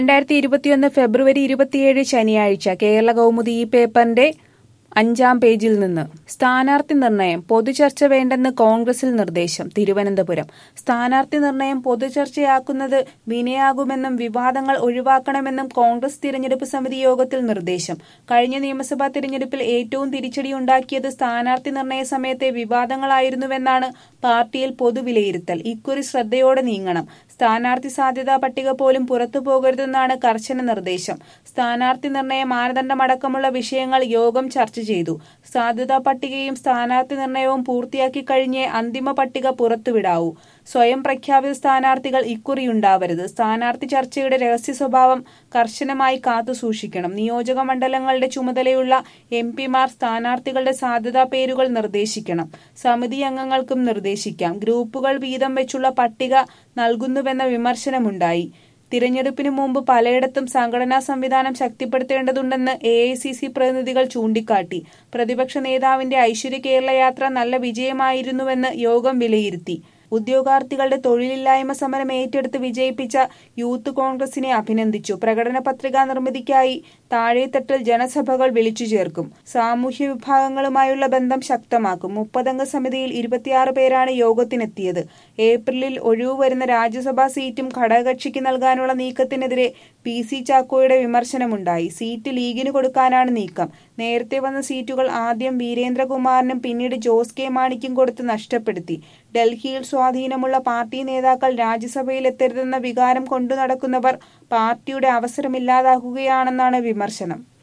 രണ്ടായിരത്തി ഇരുപത്തിയൊന്ന് ഫെബ്രുവരി ഇരുപത്തിയേഴ് ശനിയാഴ്ച കേരള കൗമുദി ഈ പേപ്പറിന്റെ അഞ്ചാം പേജിൽ നിന്ന് സ്ഥാനാർത്ഥി നിർണയം പൊതുചർച്ച വേണ്ടെന്ന് കോൺഗ്രസിൽ നിർദ്ദേശം തിരുവനന്തപുരം സ്ഥാനാർത്ഥി നിർണയം പൊതുചർച്ചയാക്കുന്നത് വിനയാകുമെന്നും വിവാദങ്ങൾ ഒഴിവാക്കണമെന്നും കോൺഗ്രസ് തിരഞ്ഞെടുപ്പ് സമിതി യോഗത്തിൽ നിർദ്ദേശം കഴിഞ്ഞ നിയമസഭാ തിരഞ്ഞെടുപ്പിൽ ഏറ്റവും തിരിച്ചടിയുണ്ടാക്കിയത് സ്ഥാനാർത്ഥി നിർണയ സമയത്തെ വിവാദങ്ങളായിരുന്നുവെന്നാണ് പാർട്ടിയിൽ പൊതുവിലയിരുത്തൽ ഇക്കുറി ശ്രദ്ധയോടെ നീങ്ങണം സ്ഥാനാർത്ഥി സാധ്യതാ പട്ടിക പോലും പുറത്തു പോകരുതെന്നാണ് കർശന നിർദ്ദേശം സ്ഥാനാർത്ഥി നിർണയ മാനദണ്ഡമടക്കമുള്ള വിഷയങ്ങൾ യോഗം ചർച്ച ചെയ്തു സാധ്യതാ പട്ടികയും സ്ഥാനാർത്ഥി നിർണയവും പൂർത്തിയാക്കി കഴിഞ്ഞേ അന്തിമ പട്ടിക പുറത്തുവിടാവൂ സ്വയം പ്രഖ്യാപിത സ്ഥാനാർത്ഥികൾ ഇക്കുറിയുണ്ടാവരുത് സ്ഥാനാർത്ഥി ചർച്ചയുടെ രഹസ്യ സ്വഭാവം കർശനമായി കാത്തുസൂക്ഷിക്കണം നിയോജക മണ്ഡലങ്ങളുടെ ചുമതലയുള്ള എം പിമാർ സ്ഥാനാർത്ഥികളുടെ സാധ്യതാ പേരുകൾ നിർദ്ദേശിക്കണം സമിതി അംഗങ്ങൾക്കും നിർദ്ദേശിക്കാം ഗ്രൂപ്പുകൾ വീതം വെച്ചുള്ള പട്ടിക നൽകുന്നുവെന്ന വിമർശനമുണ്ടായി തിരഞ്ഞെടുപ്പിന് മുമ്പ് പലയിടത്തും സംഘടനാ സംവിധാനം ശക്തിപ്പെടുത്തേണ്ടതുണ്ടെന്ന് എ ഐ സി സി പ്രതിനിധികൾ ചൂണ്ടിക്കാട്ടി പ്രതിപക്ഷ നേതാവിന്റെ ഐശ്വര്യ കേരള യാത്ര നല്ല വിജയമായിരുന്നുവെന്ന് യോഗം വിലയിരുത്തി ഉദ്യോഗാർത്ഥികളുടെ തൊഴിലില്ലായ്മ സമരം ഏറ്റെടുത്ത് വിജയിപ്പിച്ച യൂത്ത് കോൺഗ്രസിനെ അഭിനന്ദിച്ചു പ്രകടന പത്രികാ നിർമ്മിതിക്കായി താഴെത്തട്ടിൽ ജനസഭകൾ വിളിച്ചു ചേർക്കും സാമൂഹ്യ വിഭാഗങ്ങളുമായുള്ള ബന്ധം ശക്തമാക്കും മുപ്പതംഗ സമിതിയിൽ ഇരുപത്തിയാറ് പേരാണ് യോഗത്തിനെത്തിയത് ഏപ്രിലിൽ ഒഴിവ് വരുന്ന രാജ്യസഭാ സീറ്റും ഘടകകക്ഷിക്ക് നൽകാനുള്ള നീക്കത്തിനെതിരെ പി സി ചാക്കോയുടെ വിമർശനമുണ്ടായി സീറ്റ് ലീഗിന് കൊടുക്കാനാണ് നീക്കം നേരത്തെ വന്ന സീറ്റുകൾ ആദ്യം വീരേന്ദ്രകുമാറിനും പിന്നീട് ജോസ് കെ മാണിക്കും കൊടുത്ത് നഷ്ടപ്പെടുത്തി ഡൽഹിയിൽ സ്വാധീനമുള്ള പാർട്ടി നേതാക്കൾ രാജ്യസഭയിൽ എത്തരുതെന്ന വികാരം കൊണ്ടു നടക്കുന്നവർ പാർട്ടിയുടെ അവസരമില്ലാതാക്കുകയാണെന്നാണ് വിമർശനം